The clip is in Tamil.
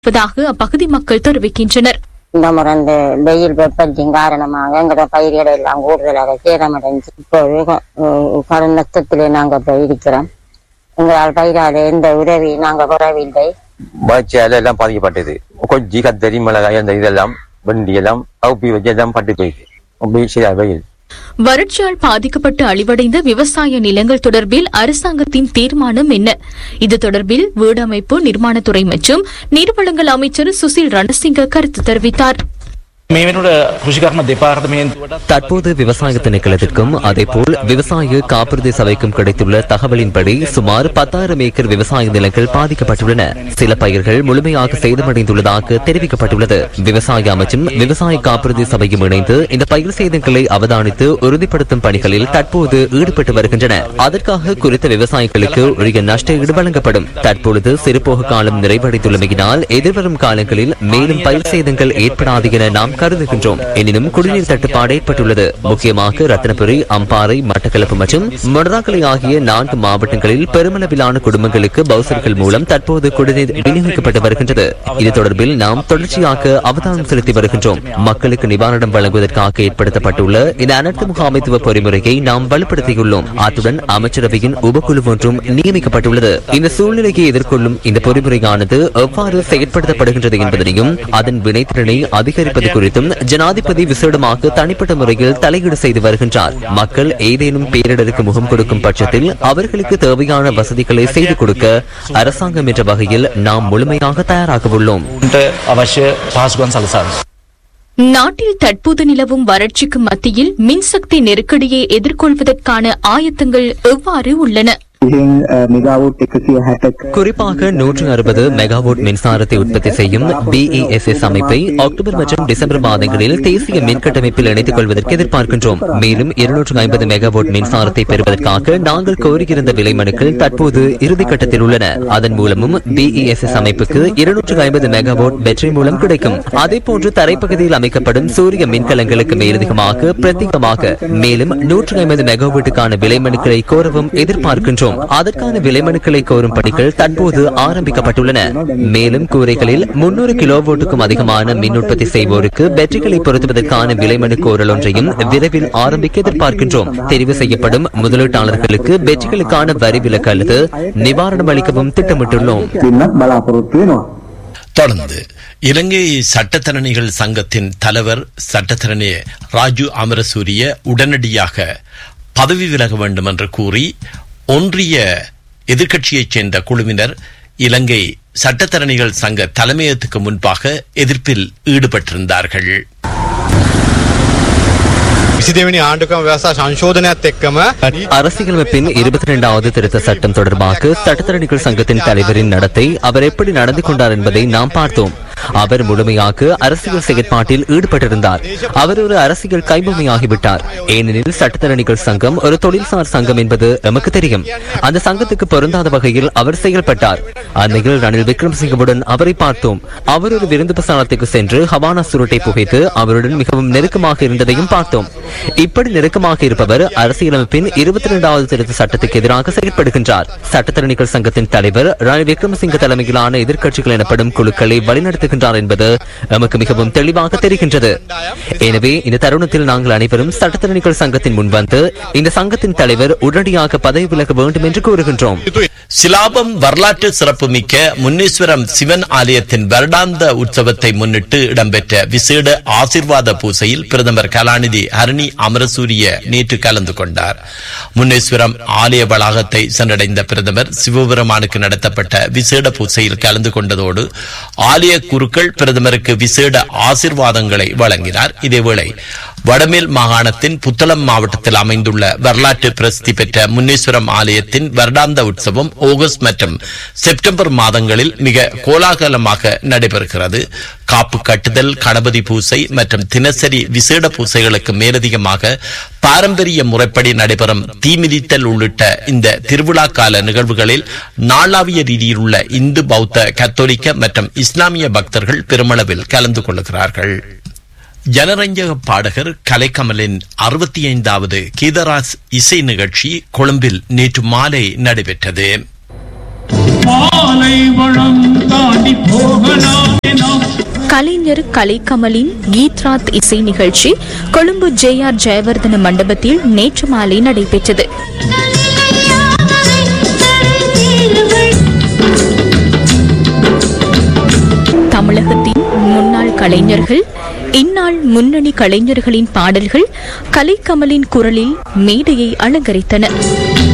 வருவதாக அப்பகுதி மக்கள் தெரிவிக்கின்றனர் இந்த முறை இந்த வெயில் வெப்பத்தின் காரணமாக எங்களோட பயிர்கள் எல்லாம் கூடுதலாக சேதமடைஞ்சு இப்போது க- கடும் நஷ்டத்திலே நாங்க இப்ப இருக்கிறோம் எங்களால் பயிரால எந்த உதவி நாங்க பெறவில்லை வளர்ச்சியால எல்லாம் பாதிக்கப்பட்டது கொஞ்சி கத்தரி மிளகாய் அந்த இதெல்லாம் வண்டி எல்லாம் அவுப்பி வச்சு எல்லாம் பட்டு போயிடுது அப்படி சரியா வெயில் வறட்சியால் பாதிக்கப்பட்டு அழிவடைந்த விவசாய நிலங்கள் தொடர்பில் அரசாங்கத்தின் தீர்மானம் என்ன இது தொடர்பில் வீடமைப்பு நிர்மாணத்துறை மற்றும் நீர்வளங்கள் அமைச்சர் சுசில் ரணசிங்க கருத்து தெரிவித்தார் මේ වෙනට කෘෂිකර්ම දෙපාර්තමේන්තුවට தற்போது விவசாய திணைக்களத்திற்கும் அதேபோல் விவசாய காப்புறுதி சபைக்கும் கிடைத்துள்ள தகவலின்படி சுமார் பத்தாயிரம் ஏக்கர் விவசாய நிலங்கள் பாதிக்கப்பட்டுள்ளன சில பயிர்கள் முழுமையாக சேதமடைந்துள்ளதாக தெரிவிக்கப்பட்டுள்ளது விவசாய அமைச்சும் விவசாய காப்புறுதி சபையும் இணைந்து இந்த பயிர் சேதங்களை அவதானித்து உறுதிப்படுத்தும் பணிகளில் தற்போது ஈடுபட்டு வருகின்றன அதற்காக குறித்த விவசாயிகளுக்கு உரிய நஷ்ட ஈடு வழங்கப்படும் தற்பொழுது சிறுபோக காலம் நிறைவடைந்துள்ளமையினால் எதிர்வரும் காலங்களில் மேலும் பயிர் சேதங்கள் ஏற்படாது என நாம் கருதுகின்றோம் எனினும் குடிநீர் தட்டுப்பாடு ஏற்பட்டுள்ளது முக்கியமாக ரத்தினபுரி அம்பாறை மட்டக்களப்பு மற்றும் மொடராக்கலை ஆகிய நான்கு மாவட்டங்களில் பெருமளவிலான குடும்பங்களுக்கு பவுசர்கள் மூலம் தற்போது குடிநீர் விநியோகிக்கப்பட்டு வருகின்றது இது தொடர்பில் நாம் தொடர்ச்சியாக அவதானம் செலுத்தி வருகின்றோம் மக்களுக்கு நிவாரணம் வழங்குவதற்காக ஏற்படுத்தப்பட்டுள்ள இந்த அனர்த்த முகாமைத்துவ பொறிமுறையை நாம் வலுப்படுத்தியுள்ளோம் அத்துடன் அமைச்சரவையின் உபக்குழு ஒன்றும் நியமிக்கப்பட்டுள்ளது இந்த சூழ்நிலையை எதிர்கொள்ளும் இந்த பொறிமுறையானது எவ்வாறு செயற்படுத்தப்படுகின்றது என்பதனையும் அதன் வினைத்திறனை அதிகரிப்பது குறித்தும் ஜனாதிபதி விசேடமாக தனிப்பட்ட முறையில் தலையீடு செய்து வருகின்றார் மக்கள் ஏதேனும் பேரிடருக்கு முகம் கொடுக்கும் பட்சத்தில் அவர்களுக்கு தேவையான வசதிகளை செய்து கொடுக்க அரசாங்கம் என்ற வகையில் நாம் முழுமையாக தயாராக உள்ளோம் ට අවශ්‍ය පහසුගන් සලසන්න. நாட்டில் தற்போது நிலவும் வறட்சிக்கு மத்தியில் மின்சக்தி நெருக்கடியை எதிர்கொள்வதற்கான ஆயத்தங்கள் எவ்வாறு உள்ளன මෙගාවුට් එකසිය හැටක குறிப்பாக நூற்று அறுபது மெகாவாட் மின்சாரத்தை உற்பத்தி செய்யும் பிஇஎஸ்எஸ் அமைப்பை அக்டோபர் மற்றும் டிசம்பர் மாதங்களில் தேசிய மின் கட்டமைப்பில் இணைத்துக் கொள்வதற்கு எதிர்பார்க்கின்றோம் மேலும் இருநூற்று ஐம்பது மெகாவாட் மின்சாரத்தை பெறுவதற்காக நாங்கள் கோரியிருந்த விலை மனுக்கள் தற்போது இறுதிக்கட்டத்தில் உள்ளன அதன் மூலமும் பிஇஎஸ்எஸ் அமைப்புக்கு இருநூற்று ஐம்பது மெகாவாட் பேட்டரி மூலம் கிடைக்கும் அதேபோன்று தரைப்பகுதியில் அமைக்கப்படும் சூரிய மின்கலங்களுக்கு மேலதிகமாக பிரத்யேகமாக மேலும் நூற்று ஐம்பது மெகாவாட்டுக்கான விலை மனுக்களை கோரவும் எதிர்பார்க்கின்றோம் அதற்கான விலை மனுக்களை கோரும் பணிகள் தற்போது ஆரம்பிக்கப்பட்டுள்ளன மேலும் கூரைகளில் முன்னூறு கிலோவோட்டுக்கும் அதிகமான மின் உற்பத்தி செய்வோருக்கு பேட்டரிகளை பொருத்துவதற்கான விலை மனு கோரல் ஒன்றையும் விரைவில் ஆரம்பிக்க எதிர்பார்க்கின்றோம் தெரிவு செய்யப்படும் முதலீட்டாளர்களுக்கு பேட்டரிகளுக்கான வரி விலக்கு அல்லது நிவாரணம் அளிக்கவும் திட்டமிட்டுள்ளோம் දෙන්නත් බලාපොරොත්තු වෙනවා. தொடர்ந்து இலங்கை சட்டத்தரணிகள் சங்கத்தின் தலைவர் சட்டத்தரணி ராஜு அமரசூரிய உடனடியாக பதவி விலக வேண்டும் என்று கூறி ஒன்றிய எதிர்க்கட்சியைச் சேர்ந்த குழுவினர் இலங்கை சட்டத்தரணிகள் சங்க தலைமையகத்துக்கு முன்பாக எதிர்ப்பில் ஈடுபட்டிருந்தார்கள் විසිදෙවනි ආණ්ඩුකම ව්‍යවසා සංශෝධනයක්ත් එක්කම அரசியலமைப்பின் இருபத்தி இரண்டாவது திருத்த சட்டம் தொடர்பாக சட்டத்தரணிகள் சங்கத்தின் தலைவரின் நடத்தை அவர் எப்படி நடந்து கொண்டார் என்பதை நாம் பார்த்தோம் அவர் முழுமையாக அரசியல் செயற்பாட்டில் ஈடுபட்டிருந்தார் அவர் ஒரு அரசியல் கைபொம்மையாகிவிட்டார் ஏனெனில் சட்டத்தரணிகள் சங்கம் ஒரு தொழில்சார் சங்கம் என்பது எமக்கு தெரியும் அந்த சங்கத்துக்கு பொருந்தாத வகையில் அவர் செயல்பட்டார் அந்நிகழ் ரணில் விக்ரமசிங்கவுடன் அவரை பார்த்தோம் அவர் ஒரு விருந்து பிரசாரத்துக்கு சென்று ஹவானா சுருட்டை புகைத்து அவருடன் மிகவும் நெருக்கமாக இருந்ததையும் பார்த்தோம் இப்படி நெருக்கமாக இருப்பவர் அரசியலமைப்பின் இருபத்தி இரண்டாவது திருத்த சட்டத்துக்கு எதிராக செயல்படுகின்றார் சட்டத்தரணிகள் சங்கத்தின் தலைவர் ரணில் விக்ரமசிங்க தலைமையிலான எதிர்க்கட்சிகள் எனப்படும் குழுக்களை வழிநடத்துகின்றார் என்பது நமக்கு மிகவும் தெளிவாக தெரிகின்றது எனவே இந்த தருணத்தில் நாங்கள் அனைவரும் சட்டத்தரணிகள் சங்கத்தின் முன்வந்து இந்த சங்கத்தின் தலைவர் உடனடியாக பதவி விலக வேண்டும் என்று கூறுகின்றோம் சிலாபம் வரலாற்று சிறப்புமிக்க முன்னீஸ்வரம் சிவன் ஆலயத்தின் வருடாந்த உற்சவத்தை முன்னிட்டு இடம்பெற்ற விசேட ஆசிர்வாத பூசையில் பிரதமர் கலாநிதி ஹரணி அமரசூரிய நேற்று கலந்து கொண்டார் முன்னேஸ்வரம் ஆலய வளாகத்தை சென்றடைந்த பிரதமர் சிவபெருமானுக்கு நடத்தப்பட்ட விசேட பூசையில் கலந்து கொண்டதோடு ஆலய குருக்கள் பிரதமருக்கு விசேட ஆசிர்வாதங்களை வழங்கினார் இதேவேளை வடமேல் மாகாணத்தின் புத்தளம் மாவட்டத்தில் அமைந்துள்ள வரலாற்று பிரசித்தி பெற்ற முன்னீஸ்வரம் ஆலயத்தின் வருடாந்த உற்சவம் ஆகஸ்ட் மற்றும் செப்டம்பர் மாதங்களில் மிக கோலாகலமாக நடைபெறுகிறது காப்பு கட்டுதல் கணபதி பூசை மற்றும் தினசரி விசேட பூசைகளுக்கு மேலதிகமாக பாரம்பரிய முறைப்படி நடைபெறும் தீமிதித்தல் உள்ளிட்ட இந்த திருவிழா கால நிகழ்வுகளில் நாளாவிய ரீதியில் உள்ள இந்து பௌத்த கத்தோலிக்க மற்றும் இஸ்லாமிய பக்தர்கள் பெருமளவில் கலந்து கொள்கிறார்கள் ஜனரஞ்சக பாடகர் கலைக்கமலின் அறுபத்தி ஐந்தாவது கீதராஸ் இசை நிகழ்ச்சி கொழும்பில் நேற்று மாலை நடைபெற்றது பாலைவனம் தாண்டி போகலாமே நாம் கலைஞர் கலைக்கமலின் கீத்ராத் இசை நிகழ்ச்சி கொழும்பு ஜே ஆர் ஜெயவர்தன மண்டபத்தில் நேற்று மாலை நடைபெற்றது தமிழகத்தின் முன்னாள் கலைஞர்கள் இந்நாள் முன்னணி கலைஞர்களின் பாடல்கள் கலைக்கமலின் குரலில் மேடையை அலங்கரித்தன